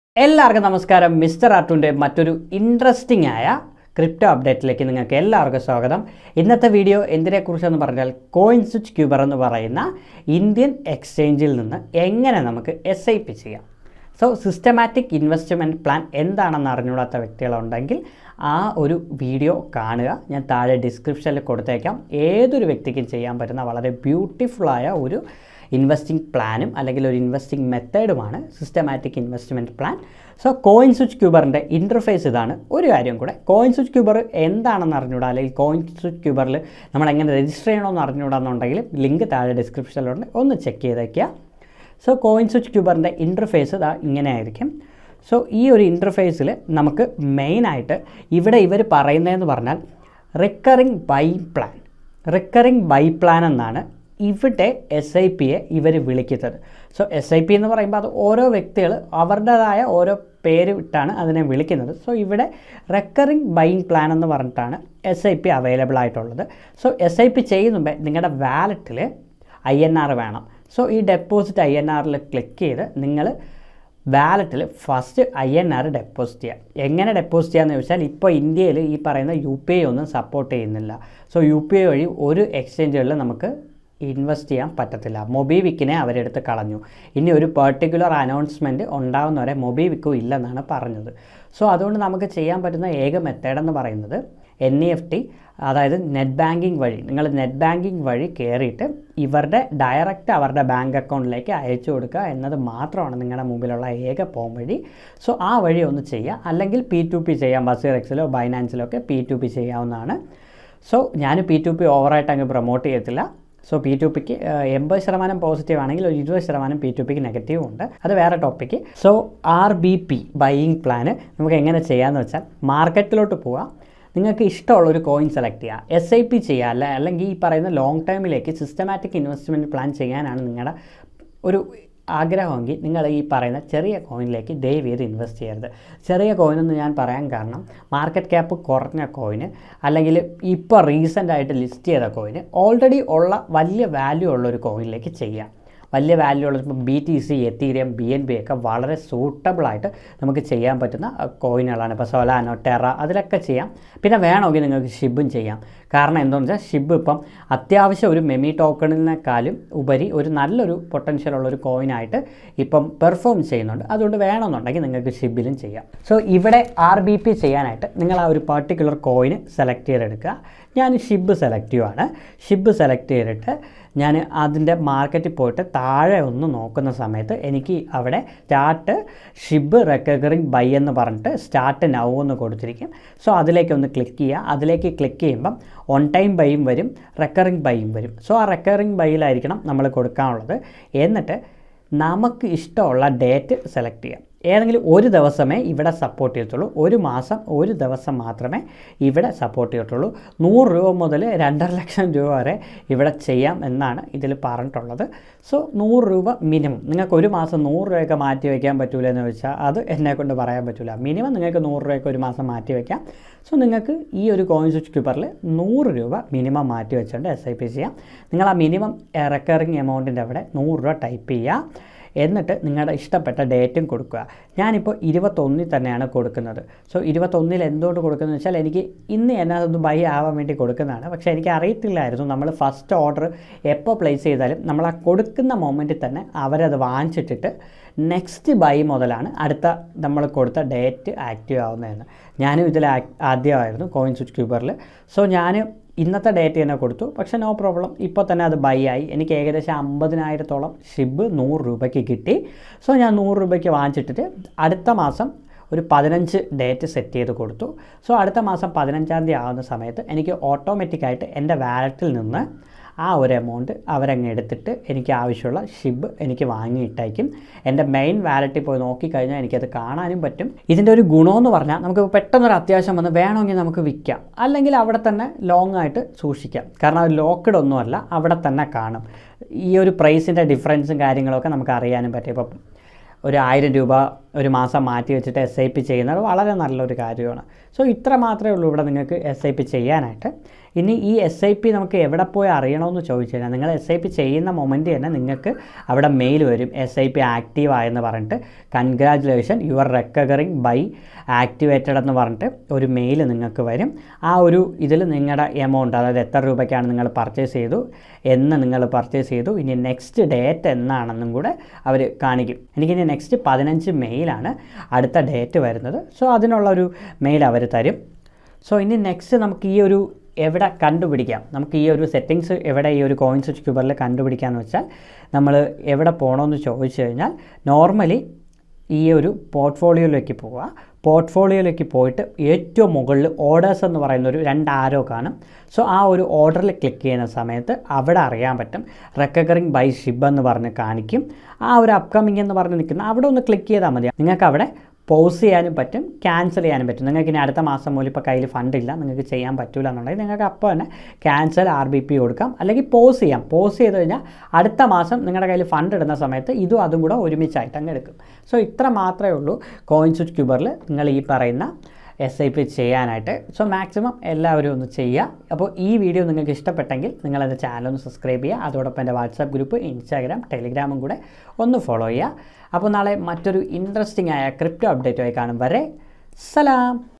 എല്ലാവർക്കും നമസ്കാരം മിസ്റ്റർ ആർട്ടുൻ്റെ മറ്റൊരു ഇൻട്രസ്റ്റിംഗ് ആയ ക്രിപ്റ്റോ അപ്ഡേറ്റിലേക്ക് നിങ്ങൾക്ക് എല്ലാവർക്കും സ്വാഗതം ഇന്നത്തെ വീഡിയോ എന്തിനെക്കുറിച്ചെന്ന് പറഞ്ഞാൽ കോയിൻ സ്വിച്ച് ക്യൂബർ എന്ന് പറയുന്ന ഇന്ത്യൻ എക്സ്ചേഞ്ചിൽ നിന്ന് എങ്ങനെ നമുക്ക് എസ് ഐ പി ചെയ്യാം സോ സിസ്റ്റമാറ്റിക് ഇൻവെസ്റ്റ്മെൻറ്റ് പ്ലാൻ എന്താണെന്ന് അറിഞ്ഞുകൂടാത്ത വ്യക്തികളുണ്ടെങ്കിൽ ആ ഒരു വീഡിയോ കാണുക ഞാൻ താഴെ ഡിസ്ക്രിപ്ഷനിൽ കൊടുത്തേക്കാം ഏതൊരു വ്യക്തിക്കും ചെയ്യാൻ പറ്റുന്ന വളരെ ബ്യൂട്ടിഫുള്ളായ ഒരു ഇൻവെസ്റ്റിംഗ് പ്ലാനും അല്ലെങ്കിൽ ഒരു ഇൻവെസ്റ്റിംഗ് മെത്തേഡുമാണ് systematic investment plan so CoinSwitch ക്യൂബറിൻ്റെ ഇൻ്റർഫേസ് ഇതാണ് ഒരു കാര്യം കൂടെ കോയിൻ സ്വിച്ച് ക്യൂബർ എന്താണെന്ന് അറിഞ്ഞൂടാ അല്ലെങ്കിൽ കോയിൻ സ്വിച്ച് ക്യൂബറിൽ നമ്മൾ എങ്ങനെ രജിസ്റ്റർ ചെയ്യണമെന്ന് അറിഞ്ഞൂടാന്നുണ്ടെങ്കിൽ ലിങ്ക് താഴെ ഡിസ്ക്രിപ്ഷനിലുണ്ട് ഒന്ന് ചെക്ക് ചെയ്തേക്കുക സോ കോയിൻ സ്വിച്ച് ക്യൂബറിൻ്റെ ഇൻ്റർഫേസ് ഇതാ ഇങ്ങനെ ആയിരിക്കും സോ ഈ ഒരു ഇൻ്റർഫേസിൽ നമുക്ക് മെയിനായിട്ട് ഇവിടെ ഇവർ പറയുന്നതെന്ന് പറഞ്ഞാൽ recurring buy plan recurring buy plan എന്നാണ് ഇവിടെ എസ് ഐ പിയെ ഇവർ വിളിക്കുന്നത് സോ എസ് ഐ പി എന്ന് പറയുമ്പോൾ അത് ഓരോ വ്യക്തികൾ അവരുടേതായ ഓരോ പേര് ഇട്ടാണ് അതിനെ വിളിക്കുന്നത് സോ ഇവിടെ റെക്കറിങ് ബൈയിങ് പ്ലാൻ എന്ന് പറഞ്ഞിട്ടാണ് എസ് ഐ പി അവൈലബിൾ ആയിട്ടുള്ളത് സോ എസ് ഐ പി ചെയ്യുന്നുമ്പേ നിങ്ങളുടെ വാലറ്റിൽ ഐ എൻ ആർ വേണം സോ ഈ ഡെപ്പോസിറ്റ് ഐ എൻ ആറിൽ ക്ലിക്ക് ചെയ്ത് നിങ്ങൾ വാലറ്റിൽ first I N R deposit ചെയ്യുക എങ്ങനെ ഡെപ്പോസിറ്റ് ചെയ്യാമെന്ന് ചോദിച്ചാൽ ഇപ്പോൾ ഇന്ത്യയിൽ ഈ പറയുന്ന യു പി ഐ ഒന്നും സപ്പോർട്ട് ചെയ്യുന്നില്ല സോ യു പി ഐ വഴി ഒരു എക്സ്ചേഞ്ചുകളിൽ നമുക്ക് ഇൻവെസ്റ്റ് ചെയ്യാൻ പറ്റത്തില്ല മൊബിവിക്കിനെ അവരെടുത്ത് കളഞ്ഞു ഇനി ഒരു പെർട്ടിക്കുലർ അനൗൺസ്മെൻറ്റ് ഉണ്ടാകുന്നവരെ മൊബിവിക്കും ഇല്ലെന്നാണ് പറഞ്ഞത് സോ അതുകൊണ്ട് നമുക്ക് ചെയ്യാൻ പറ്റുന്ന ഏക മെത്തേഡ് എന്ന് പറയുന്നത് എൻ ഇ എഫ് ടി അതായത് നെറ്റ് ബാങ്കിങ് വഴി നിങ്ങൾ നെറ്റ് ബാങ്കിങ് വഴി കയറിയിട്ട് ഇവരുടെ ഡയറക്റ്റ് അവരുടെ ബാങ്ക് അക്കൗണ്ടിലേക്ക് അയച്ചു കൊടുക്കുക എന്നത് മാത്രമാണ് നിങ്ങളുടെ മുമ്പിലുള്ള ഏക പോം വഴി സോ ആ വഴി ഒന്ന് ചെയ്യുക അല്ലെങ്കിൽ പി ടു പി ചെയ്യാം ബസീർ എക്സിലോ ബൈനാൻസിലോ ഒക്കെ പി ടു പി ചെയ്യാവുന്നതാണ് സോ ഞാൻ പി ടു പി ഓവറായിട്ട് അങ്ങ് പ്രൊമോട്ട് ചെയ്യത്തില്ല സോ പി ടു പിക്ക് എൺപത് ശതമാനം പോസിറ്റീവ് ആണെങ്കിൽ ഒരു ഇരുപത് ശതമാനം പി ടു പിക്ക് നെഗറ്റീവ് ഉണ്ട് അത് വേറെ topic so R B P buying പ്ലാന് നമുക്ക് എങ്ങനെ ചെയ്യാമെന്ന് വെച്ചാൽ മാർക്കറ്റിലോട്ട് പോവാം നിങ്ങൾക്ക് ഇഷ്ടമുള്ള ഒരു കോയിൻ സെലക്ട് ചെയ്യുക എസ് ഐ പി ചെയ്യുക അല്ല അല്ലെങ്കിൽ ഈ പറയുന്ന ലോങ് ടൈമിലേക്ക് സിസ്റ്റമാറ്റിക് ഇൻവെസ്റ്റ്മെൻറ്റ് പ്ലാൻ ചെയ്യാനാണ് നിങ്ങളുടെ ഒരു ആഗ്രഹമെങ്കിൽ നിങ്ങൾ ഈ പറയുന്ന ചെറിയ കോയിനിലേക്ക് ദയവ് ചെയ്ത് ഇൻവെസ്റ്റ് ചെയ്യരുത് ചെറിയ കോയിനെന്ന് ഞാൻ പറയാൻ കാരണം മാർക്കറ്റ് ക്യാപ്പ് കുറഞ്ഞ കോയിന് അല്ലെങ്കിൽ ഇപ്പോൾ റീസെൻ്റ് ആയിട്ട് ലിസ്റ്റ് ചെയ്ത കോയിന് ഓൾറെഡി ഉള്ള വലിയ വാല്യൂ ഉള്ള ഒരു കോയിനിലേക്ക് ചെയ്യാം വലിയ വാല്യൂ ഉള്ള ഇപ്പോൾ B T C Ethereum B N B ഒക്കെ വളരെ സൂട്ടബിളായിട്ട് നമുക്ക് ചെയ്യാൻ പറ്റുന്ന കോയിനുകളാണ് ഇപ്പോൾ സൊലാനോ ടെറ അതിലൊക്കെ ചെയ്യാം പിന്നെ വേണമെങ്കിൽ നിങ്ങൾക്ക് ഷിബും ചെയ്യാം കാരണം എന്താണെന്ന് വെച്ചാൽ ഷിബ് ഇപ്പം അത്യാവശ്യം ഒരു മെമി ടോക്കണിനേക്കാളും ഉപരി ഒരു നല്ലൊരു പൊട്ടൻഷ്യൽ ഉള്ള ഒരു കോയിനായിട്ട് ഇപ്പം പെർഫോം ചെയ്യുന്നുണ്ട് അതുകൊണ്ട് വേണമെന്നുണ്ടെങ്കിൽ നിങ്ങൾക്ക് ഷിബിലും ചെയ്യാം സോ ഇവിടെ ആർ ബി പി ചെയ്യാനായിട്ട് നിങ്ങൾ ആ ഒരു പർട്ടിക്കുലർ കോയിന് സെലക്ട് ചെയ്തെടുക്കുക ഞാൻ ഷിബ് സെലക്ട് ചെയ്യുവാണ് ഷിബ് സെലക്ട് ചെയ്തിട്ട് ഞാൻ അതിൻ്റെ മാർക്കറ്റിൽ പോയിട്ട് താഴെ ഒന്ന് നോക്കുന്ന സമയത്ത് എനിക്ക് അവിടെ സ്റ്റാർട്ട് ഷിബ് റെക്കറിങ് ബൈ എന്ന് പറഞ്ഞിട്ട് സ്റ്റാർട്ട് നൗ എന്ന് കൊടുത്തിരിക്കും സോ അതിലേക്ക് ഒന്ന് ക്ലിക്ക് ചെയ്യുക അതിലേക്ക് ക്ലിക്ക് ചെയ്യുമ്പം ഓൺ ടൈം ബൈയും വരും റെക്കറിങ് ബൈയും വരും സോ ആ റെക്കറിങ് ബൈയിലായിരിക്കണം നമ്മൾ കൊടുക്കാനുള്ളത് എന്നിട്ട് നമുക്ക് ഇഷ്ടമുള്ള ഡേറ്റ് സെലക്ട് ചെയ്യാം ഏതെങ്കിലും ഒരു ദിവസമേ ഇവിടെ സപ്പോർട്ട് ചെയ്യത്തുള്ളൂ ഒരു മാസം ഒരു ദിവസം മാത്രമേ ഇവിടെ സപ്പോർട്ട് ചെയ്യത്തുള്ളൂ നൂറ് രൂപ മുതൽ രണ്ടര ലക്ഷം രൂപ വരെ ഇവിടെ ചെയ്യാം എന്നാണ് ഇതിൽ പറഞ്ഞിട്ടുള്ളത് സോ നൂറ് രൂപ മിനിമം നിങ്ങൾക്ക് ഒരു മാസം നൂറ് രൂപയൊക്കെ മാറ്റി വയ്ക്കാൻ പറ്റൂല എന്ന് വെച്ചാൽ അത് എന്നെ കൊണ്ട് പറയാൻ പറ്റില്ല മിനിമം നിങ്ങൾക്ക് നൂറ് രൂപയൊക്കെ ഒരു മാസം മാറ്റി വയ്ക്കാം സോ നിങ്ങൾക്ക് ഈ ഒരു കോയിൻ സ്വിച്ച് ക്യൂപ്പറിൽ നൂറ് രൂപ മിനിമം മാറ്റി വെച്ചുകൊണ്ട് എസ് ഐ പി ചെയ്യാം നിങ്ങൾ ആ മിനിമം റെക്കറിങ് എമൗണ്ടിൻ്റെ അവിടെ നൂറ് രൂപ ടൈപ്പ് ചെയ്യുക എന്നിട്ട് നിങ്ങളുടെ ഇഷ്ടപ്പെട്ട ഡേറ്റും കൊടുക്കുക ഞാനിപ്പോൾ ഇരുപത്തൊന്നിൽ തന്നെയാണ് കൊടുക്കുന്നത് സോ ഇരുപത്തൊന്നിൽ എന്തുകൊണ്ട് കൊടുക്കുന്നത് വെച്ചാൽ എനിക്ക് ഇന്ന് എന്നെ അതൊന്ന് ബൈ ആവാൻ വേണ്ടി കൊടുക്കുന്നതാണ് പക്ഷേ എനിക്ക് അറിയത്തില്ലായിരുന്നു നമ്മൾ ഫസ്റ്റ് ഓർഡർ എപ്പോൾ പ്ലേസ് ചെയ്താലും നമ്മൾ ആ കൊടുക്കുന്ന മൊമെൻറ്റിൽ തന്നെ അവരത് വാങ്ങിച്ചിട്ടിട്ട് നെക്സ്റ്റ് ബൈ മുതലാണ് അടുത്ത നമ്മൾ കൊടുത്ത ഡേറ്റ് ആക്റ്റീവ് ആവുന്നതെന്ന് ഞാനും ഇതിൽ ആദ്യമായിരുന്നു കോയിൻ സ്വിച്ച് ക്യൂബറിൽ സോ ഞാൻ ഇന്നത്തെ ഡേറ്റ് തന്നെ കൊടുത്തു പക്ഷേ നോ പ്രോബ്ലം ഇപ്പോൾ തന്നെ അത് ബൈ ആയി എനിക്ക് ഏകദേശം അമ്പതിനായിരത്തോളം ഷിബ് നൂറ് രൂപയ്ക്ക് കിട്ടി സോ ഞാൻ നൂറ് രൂപയ്ക്ക് വാങ്ങിച്ചിട്ടിട്ട് അടുത്ത മാസം ഒരു പതിനഞ്ച് ഡേറ്റ് സെറ്റ് ചെയ്ത് കൊടുത്തു സോ അടുത്ത മാസം പതിനഞ്ചാം തീയതി ആവുന്ന സമയത്ത് എനിക്ക് ഓട്ടോമാറ്റിക്കായിട്ട് എൻ്റെ വാലറ്റിൽ നിന്ന് ആ ഒരു എമൗണ്ട് അവരങ്ങ് എടുത്തിട്ട് എനിക്ക് ആവശ്യമുള്ള ഷിബ് എനിക്ക് വാങ്ങിയിട്ടേക്കും എൻ്റെ മെയിൻ വാലറ്റിൽ പോയി നോക്കിക്കഴിഞ്ഞാൽ എനിക്കത് കാണാനും പറ്റും ഇതിൻ്റെ ഒരു ഗുണമെന്ന് പറഞ്ഞാൽ നമുക്ക് പെട്ടെന്നൊരു അത്യാവശ്യം വന്ന് വേണമെങ്കിൽ നമുക്ക് വിൽക്കാം അല്ലെങ്കിൽ അവിടെ തന്നെ ലോങ് ആയിട്ട് സൂക്ഷിക്കാം കാരണം അത് ലോക്ക്ഡ് ഒന്നുമല്ല അവിടെ തന്നെ കാണും ഈ ഒരു പ്രൈസിൻ്റെ ഡിഫറൻസും കാര്യങ്ങളൊക്കെ നമുക്ക് അറിയാനും പറ്റും ഇപ്പം ഒരു ആയിരം രൂപ ഒരു മാസം മാറ്റി വെച്ചിട്ട് എസ് ഐ പി ചെയ്യുന്നത് വളരെ നല്ലൊരു കാര്യമാണ് സോ ഇത്ര മാത്രമേ ഉള്ളൂ ഇവിടെ നിങ്ങൾക്ക് എസ് ഐ പി ചെയ്യാനായിട്ട് ഇനി ഈ എസ് ഐ പി നമുക്ക് എവിടെ പോയി അറിയണമെന്ന് ചോദിച്ചു കഴിഞ്ഞാൽ നിങ്ങൾ എസ് ഐ പി ചെയ്യുന്ന മൊമെൻറ്റ് തന്നെ നിങ്ങൾക്ക് അവിടെ മെയിൽ വരും എസ് ഐ പി ആക്റ്റീവ് ആയെന്ന് പറഞ്ഞിട്ട് congratulation your recurring buy activated എന്ന് പറഞ്ഞിട്ട് ഒരു മെയിൽ നിങ്ങൾക്ക് വരും ആ ഒരു ഇതിൽ നിങ്ങളുടെ എമൗണ്ട് അതായത് എത്ര രൂപയ്ക്കാണ് നിങ്ങൾ പർച്ചേസ് ചെയ്തു എന്ന് നിങ്ങൾ പർച്ചേസ് ചെയ്തു ഇനി നെക്സ്റ്റ് ഡേറ്റ് എന്നാണെന്നും കൂടെ അവർ കാണിക്കും എനിക്കിനി നെക്സ്റ്റ് പതിനഞ്ച് മെയിലാണ് അടുത്ത ഡേറ്റ് വരുന്നത് സോ അതിനുള്ള ഒരു മെയിൽ അവർ തരും സോ ഇനി നെക്സ്റ്റ് നമുക്ക് ഈ ഒരു എവിടെ കണ്ടുപിടിക്കാം നമുക്ക് ഈ ഒരു സെറ്റിങ്സ് എവിടെ ഈ ഒരു കോയിൻ സ്വിച്ച് ക്യൂബറിൽ കണ്ടുപിടിക്കാമെന്ന് വെച്ചാൽ നമ്മൾ എവിടെ പോകണമെന്ന് ചോദിച്ചു കഴിഞ്ഞാൽ നോർമലി ഈ ഒരു പോർട്ട്ഫോളിയോയിലേക്ക് പോവുക പോർട്ട്ഫോളിയോയിലേക്ക് പോയിട്ട് ഏറ്റവും മുകളിൽ ഓർഡേഴ്സ് എന്ന് പറയുന്ന ഒരു രണ്ട് ആരോ കാണും സോ ആ ഒരു ഓർഡറിൽ ക്ലിക്ക് ചെയ്യുന്ന സമയത്ത് അവിടെ അറിയാൻ പറ്റും റെക്കറിങ് ബൈ ഷിബ് എന്ന് പറഞ്ഞ് കാണിക്കും ആ ഒരു അപ്കമിങ് എന്ന് പറഞ്ഞ് നിൽക്കുന്ന അവിടെ ഒന്ന് ക്ലിക്ക് ചെയ്താൽ മതി നിങ്ങൾക്ക് അവിടെ പോസ് ചെയ്യാനും പറ്റും ക്യാൻസൽ ചെയ്യാനും പറ്റും നിങ്ങൾക്ക് ഇനി അടുത്ത മാസം മുതൽ ഇപ്പോൾ കയ്യിൽ ഫണ്ടില്ല നിങ്ങൾക്ക് ചെയ്യാൻ പറ്റില്ല എന്നുണ്ടെങ്കിൽ നിങ്ങൾക്ക് അപ്പോൾ തന്നെ ക്യാൻസൽ ആർ ബി പി കൊടുക്കാം അല്ലെങ്കിൽ പോസ് ചെയ്യാം പോസ് ചെയ്ത് കഴിഞ്ഞാൽ അടുത്ത മാസം നിങ്ങളുടെ കയ്യിൽ ഫണ്ട് ഇടുന്ന സമയത്ത് ഇതും അതും കൂടെ ഒരുമിച്ചായിട്ട് അങ്ങ് എടുക്കും സോ ഇത്ര മാത്രമേ ഉള്ളൂ കോയിൻ സ്വിച്ച് ക്യൂബറിൽ നിങ്ങൾ ഈ പറയുന്ന എസ് ഐ പി ചെയ്യാനായിട്ട് സോ മാക്സിമം എല്ലാവരും ഒന്ന് ചെയ്യുക അപ്പോൾ ഈ വീഡിയോ നിങ്ങൾക്ക് ഇഷ്ടപ്പെട്ടെങ്കിൽ നിങ്ങൾ എൻ്റെ ചാനൽ ഒന്ന് സബ്സ്ക്രൈബ് ചെയ്യുക അതോടൊപ്പം എൻ്റെ വാട്സാപ്പ് ഗ്രൂപ്പ് ഇൻസ്റ്റാഗ്രാം ടെലിഗ്രാമും കൂടെ ഒന്ന് ഫോളോ ചെയ്യുക അപ്പോൾ നാളെ മറ്റൊരു ഇൻട്രസ്റ്റിംഗ് ആയ ക്രിപ്റ്റോ അപ്ഡേറ്റുമായി കാണും വരെ സലാം